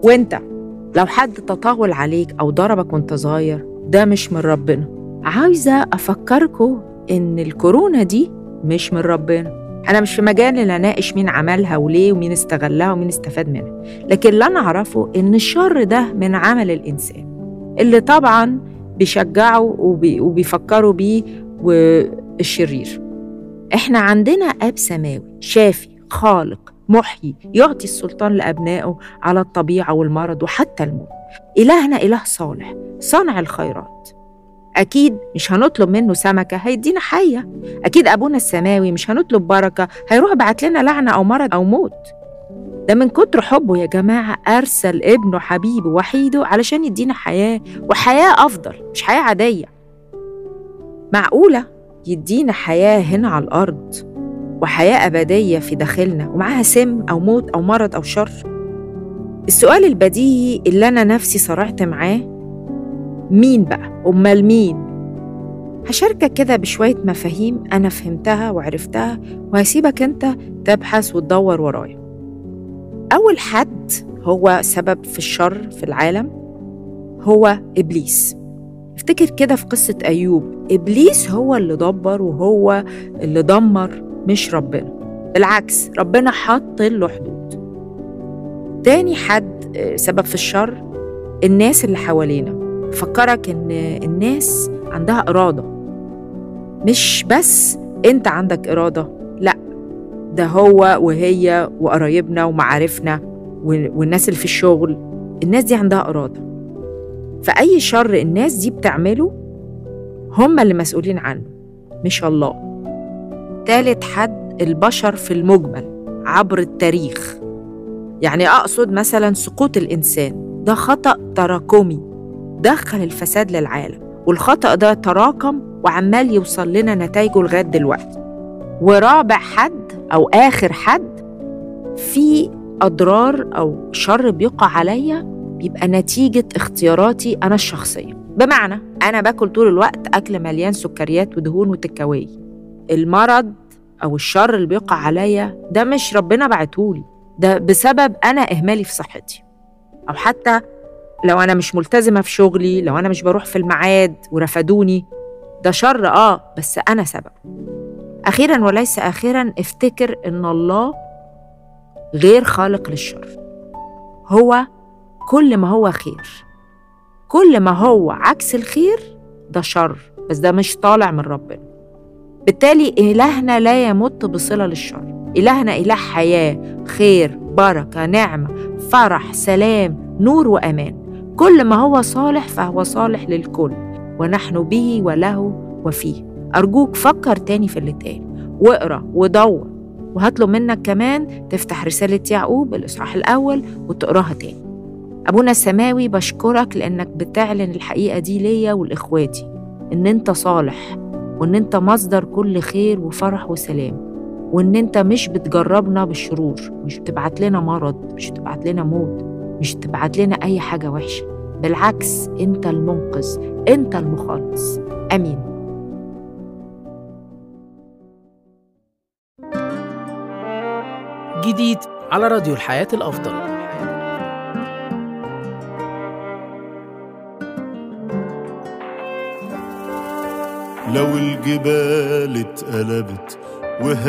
وانت لو حد تطاول عليك أو ضربك وانت صغير ده مش من ربنا عاوزة أفكركم إن الكورونا دي مش من ربنا أنا مش في مجال إن أناقش مين عملها وليه ومين استغلها ومين استفاد منها لكن اللي أنا أعرفه إن الشر ده من عمل الإنسان اللي طبعا بيشجعوا وبي وبيفكروا بيه والشرير إحنا عندنا أب سماوي شافي خالق محيي يعطي السلطان لأبنائه على الطبيعة والمرض وحتى الموت إلهنا إله صالح صانع الخيرات أكيد مش هنطلب منه سمكة هيدينا حية أكيد أبونا السماوي مش هنطلب بركة هيروح بعت لنا لعنة أو مرض أو موت ده من كتر حبه يا جماعة أرسل ابنه حبيبه وحيده علشان يدينا حياة وحياة أفضل مش حياة عادية معقولة يدينا حياة هنا على الأرض وحياة أبدية في داخلنا ومعاها سم أو موت أو مرض أو شر السؤال البديهي اللي أنا نفسي صرعت معاه مين بقى؟ أمال مين؟ هشاركك كده بشوية مفاهيم أنا فهمتها وعرفتها وهسيبك أنت تبحث وتدور ورايا أول حد هو سبب في الشر في العالم هو إبليس افتكر كده في قصة أيوب إبليس هو اللي دبر وهو اللي دمر مش ربنا بالعكس ربنا حط له حدود تاني حد سبب في الشر الناس اللي حوالينا فكرك ان الناس عندها إرادة مش بس انت عندك إرادة لا ده هو وهي وقرايبنا ومعارفنا والناس اللي في الشغل الناس دي عندها إرادة فأي شر الناس دي بتعمله هم اللي مسؤولين عنه مش الله تالت حد البشر في المجمل عبر التاريخ يعني أقصد مثلا سقوط الإنسان ده خطأ تراكمي دخل الفساد للعالم والخطأ ده تراكم وعمال يوصل لنا نتائجه لغاية دلوقتي ورابع حد أو آخر حد في أضرار أو شر بيقع عليا بيبقى نتيجة اختياراتي أنا الشخصية بمعنى أنا باكل طول الوقت أكل مليان سكريات ودهون وتكاوي المرض أو الشر اللي بيقع عليا ده مش ربنا بعتهولي ده بسبب أنا إهمالي في صحتي أو حتى لو أنا مش ملتزمة في شغلي لو أنا مش بروح في الميعاد ورفدوني ده شر آه بس أنا سبب أخيرا وليس آخرا افتكر إن الله غير خالق للشر هو كل ما هو خير كل ما هو عكس الخير ده شر بس ده مش طالع من ربنا بالتالي إلهنا لا يمت بصلة للشر إلهنا إله حياة خير بركة نعمة فرح سلام نور وأمان كل ما هو صالح فهو صالح للكل ونحن به وله وفيه أرجوك فكر تاني في اللي اتقال واقرا ودور وهطلب منك كمان تفتح رسالة يعقوب الإصحاح الأول وتقراها تاني أبونا السماوي بشكرك لأنك بتعلن الحقيقة دي ليا ولإخواتي إن أنت صالح وإن أنت مصدر كل خير وفرح وسلام وإن أنت مش بتجربنا بالشرور مش بتبعت لنا مرض مش بتبعت لنا موت مش بتبعت لنا أي حاجة وحشة بالعكس أنت المنقذ أنت المخلص آمين جديد على راديو الحياة الأفضل لو الجبال اتقلبت وه